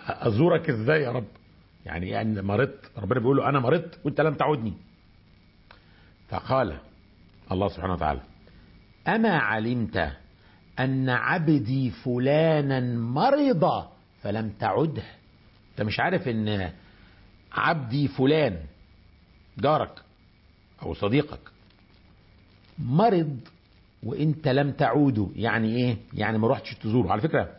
ازورك ازاي يا رب يعني يعني مرضت ربنا بيقول له انا مرضت وانت لم تعودني فقال الله سبحانه وتعالى اما علمت ان عبدي فلانا مرض فلم تعده انت مش عارف ان عبدي فلان جارك او صديقك مرض وانت لم تعوده يعني ايه يعني ما رحتش تزوره على فكره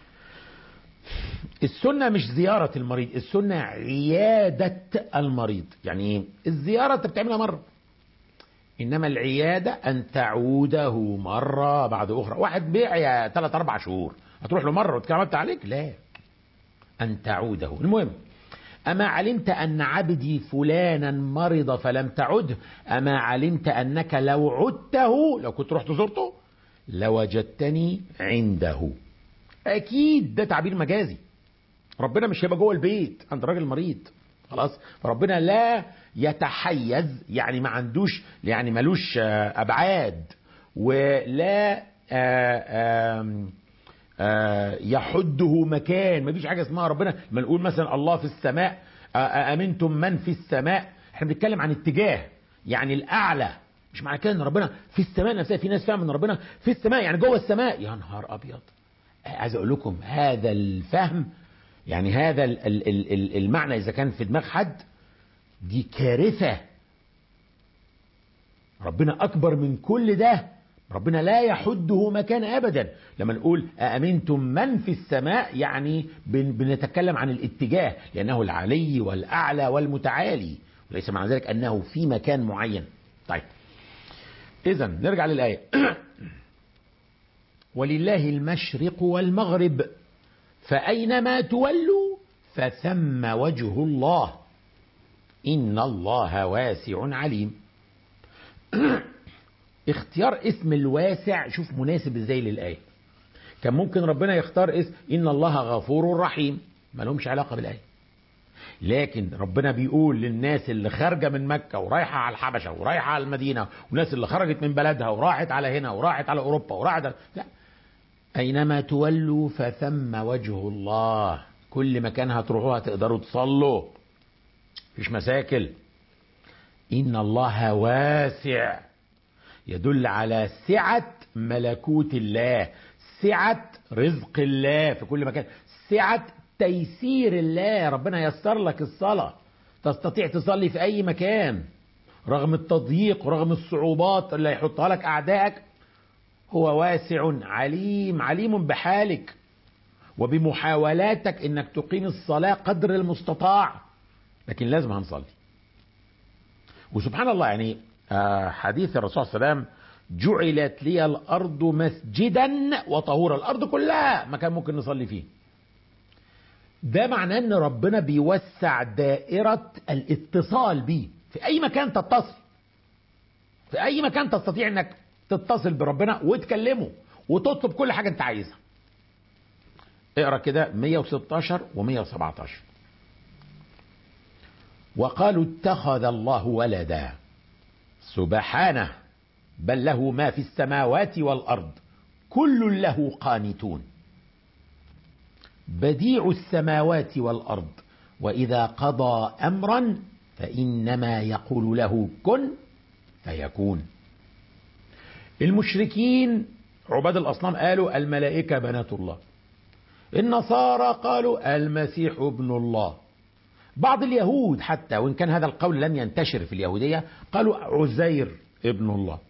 السنه مش زياره المريض السنه عياده المريض يعني ايه الزياره انت بتعملها مره انما العياده ان تعوده مره بعد اخرى واحد بيع ثلاث اربع شهور هتروح له مره وتكلمت عليك لا ان تعوده المهم أما علمت أن عبدي فلانا مرض فلم تعده أما علمت أنك لو عدته لو كنت رحت زرته لوجدتني عنده أكيد ده تعبير مجازي ربنا مش هيبقى جوه البيت عند راجل مريض خلاص فربنا لا يتحيز يعني ما عندوش يعني ملوش أبعاد ولا آآ آآ يحده مكان ما فيش حاجه اسمها ربنا ما نقول مثلا الله في السماء امنتم من في السماء احنا بنتكلم عن اتجاه يعني الاعلى مش معنى كده ان ربنا في السماء نفسها في ناس فاهم ان ربنا في السماء يعني جوه السماء يا نهار ابيض عايز اقول لكم هذا الفهم يعني هذا المعنى اذا كان في دماغ حد دي كارثه ربنا اكبر من كل ده ربنا لا يحده مكان ابدا لما نقول أأمنتم من في السماء يعني بنتكلم عن الاتجاه لأنه العلي والأعلى والمتعالي وليس معنى ذلك أنه في مكان معين طيب إذا نرجع للآية ولله المشرق والمغرب فأينما تولوا فثم وجه الله إن الله واسع عليم اختيار اسم الواسع شوف مناسب ازاي للآية كان ممكن ربنا يختار اسم إن الله غفور رحيم ما لهمش علاقة بالآية لكن ربنا بيقول للناس اللي خارجة من مكة ورايحة على الحبشة ورايحة على المدينة والناس اللي خرجت من بلدها وراحت على هنا وراحت على أوروبا وراحت على... لا أينما تولوا فثم وجه الله كل مكان هتروحوها تقدروا تصلوا مفيش مشاكل إن الله واسع يدل على سعة ملكوت الله سعة رزق الله في كل مكان سعة تيسير الله ربنا يسر لك الصلاة تستطيع تصلي في أي مكان رغم التضييق ورغم الصعوبات اللي يحطها لك أعدائك هو واسع عليم عليم بحالك وبمحاولاتك انك تقيم الصلاة قدر المستطاع لكن لازم هنصلي وسبحان الله يعني حديث الرسول صلى الله عليه وسلم جعلت لي الأرض مسجدا وطهورا الأرض كلها مكان ممكن نصلي فيه ده معناه ان ربنا بيوسع دائرة الاتصال بيه في اي مكان تتصل في اي مكان تستطيع انك تتصل بربنا وتكلمه وتطلب كل حاجة انت عايزها اقرا كده 116 و117 وقالوا اتخذ الله ولدا سبحانه بل له ما في السماوات والارض كل له قانتون بديع السماوات والارض واذا قضى امرا فانما يقول له كن فيكون المشركين عباد الاصنام قالوا الملائكه بنات الله النصارى قالوا المسيح ابن الله بعض اليهود حتى وان كان هذا القول لم ينتشر في اليهوديه قالوا عزير ابن الله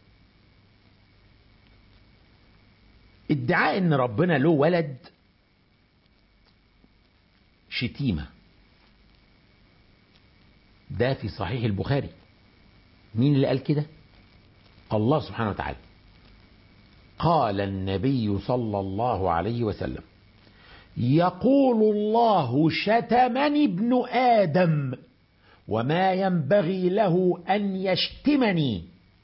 ادعاء ان ربنا له ولد شتيمه ده في صحيح البخاري مين اللي قال كده الله سبحانه وتعالى قال النبي صلى الله عليه وسلم يقول الله شتمني ابن ادم وما ينبغي له ان يشتمني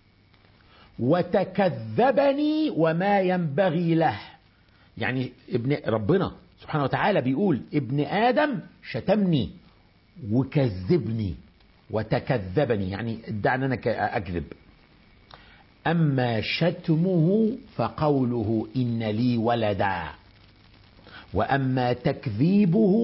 وتكذبني وما ينبغي له يعني ابن ربنا سبحانه وتعالى بيقول ابن ادم شتمني وكذبني وتكذبني يعني ادعى ان انا اكذب اما شتمه فقوله ان لي ولدا واما تكذيبه